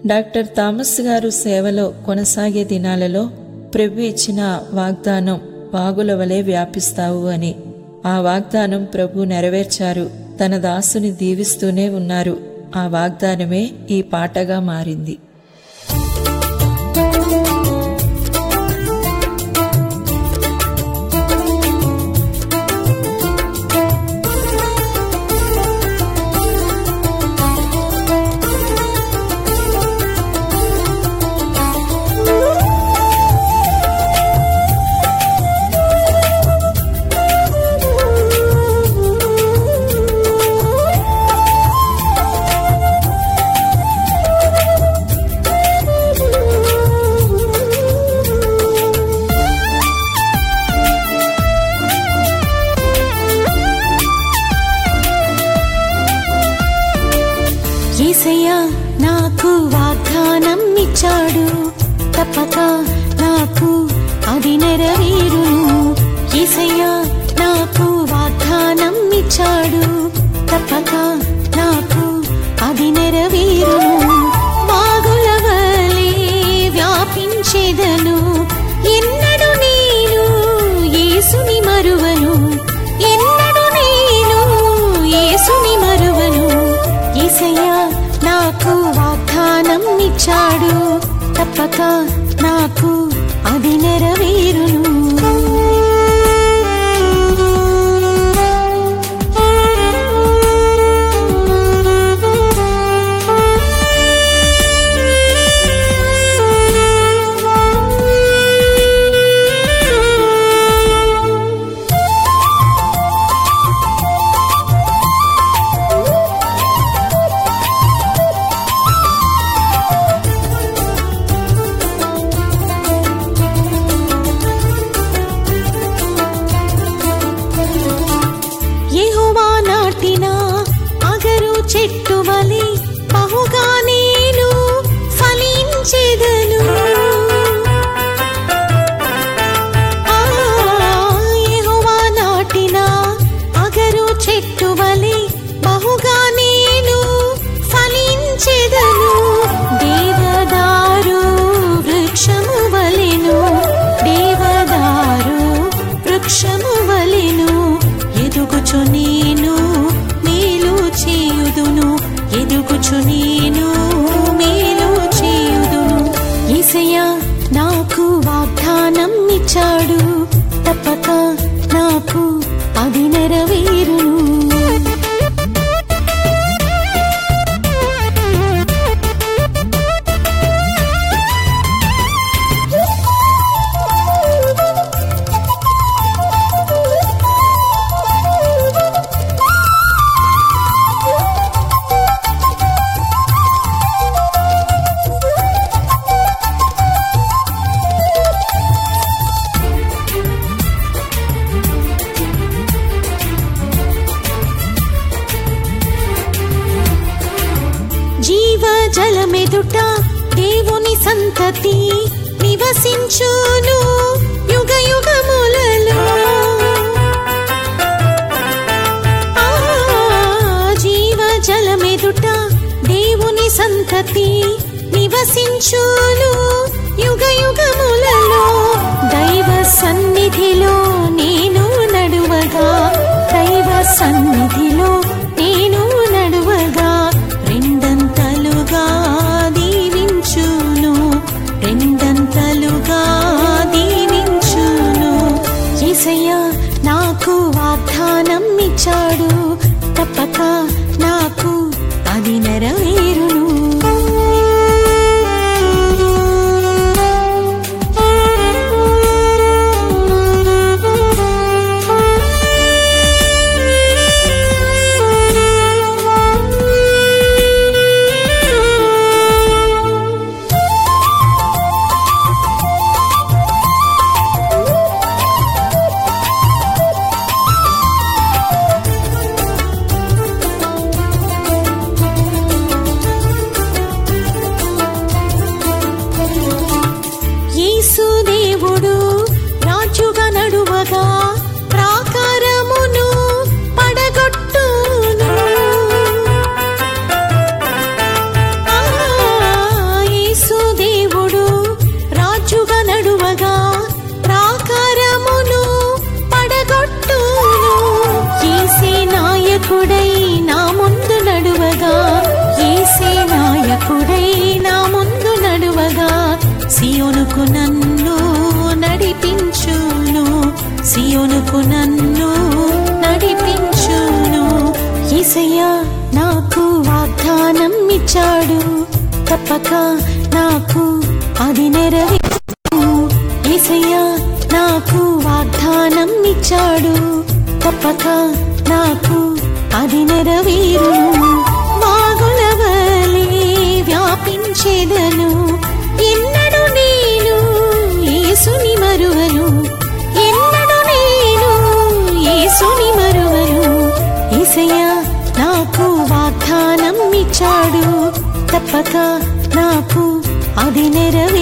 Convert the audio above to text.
doctor Thomas గారు సేవలో కొనసాగే దినాలలో ప్రభు ఇచ్చిన వాగ్దానం వాగుల వలె వ్యాపిస్తావు అని ఆ వాగ్దానం ప్రభు నెరవేర్చారు తన దాసుని దీవిస్తూనే ఉన్నారు ఆ వాగ్దానమే ఈ పాటగా మారింది ఏసయ్యా నాకు వాగ్దానం ఇచ్చాడు తప్పక నాకు అది నెరవేరును ఏసయ్యా నాకు వాగ్దానం ఇచ్చాడు తప్పక నాకు అది నెరవేరును వాగుల వలె వ్యాపించేదను ఎన్నడు నేను యేసుని మరువను ఎన్నడు నేను యేసుని మరువను ఏసయ్యా నాకు వాగ్దానం ఇచ్చాడు తప్పక నాకు అది నెరవేరును యెహోవా నాటిన అగరు చెట్టు వలె బహుగా నేను ఫలించెదను ఆ, యెహోవా నాటిన అగరు చెట్టు వలె బహుగా నేను ఫలించెదను దేవదారు వృక్షము వలెను దేవదారు వృక్షము వలెను ఎదుగుచు నేను మేలు చేయుదును ఎదుగుచు నేను మేలు చేయుదును ఏసయ్యా నాకు వాగ్దానం ఇచ్చాడు తప్పక నాకు అది నెరవేరును జీవ జలమెదుట దేవుని సంతతి నివసించును యుగ యుగములలో ఆ, జీవ జలమెదుట దేవుని సంతతి నివసించును యుగ యుగములలో దైవ సన్నిధిలో నేను నడువగా దైవ సన్నిధిలో నేను నడువగా రెండంతలుగా దీవించును రెండంతలుగా దీవించును ఏసయ్యా నాకు వాగ్దానం ఇచ్చాడు తప్పక నాకు అది నెరవేరును సియోనుకు నన్ను నడిపించును ఏసయ్యా నాకు వాగ్దానం ఇచ్చాడు తప్పక నాకు అది నెరవేరు ఏసయ్యా నాకు వాగ్దానం ఇచ్చాడు తప్పక నాకు అది నెరవేరును వాగులవలే వ్యాపించేదను ఎన్నడు నేను యేసుని మరువను ఎన్నడు నేను యేసుని మరువను ఏసయ్యా నాకు వాగ్దానం ఇచ్చాడు తప్పక నాకు అది నెరవేరు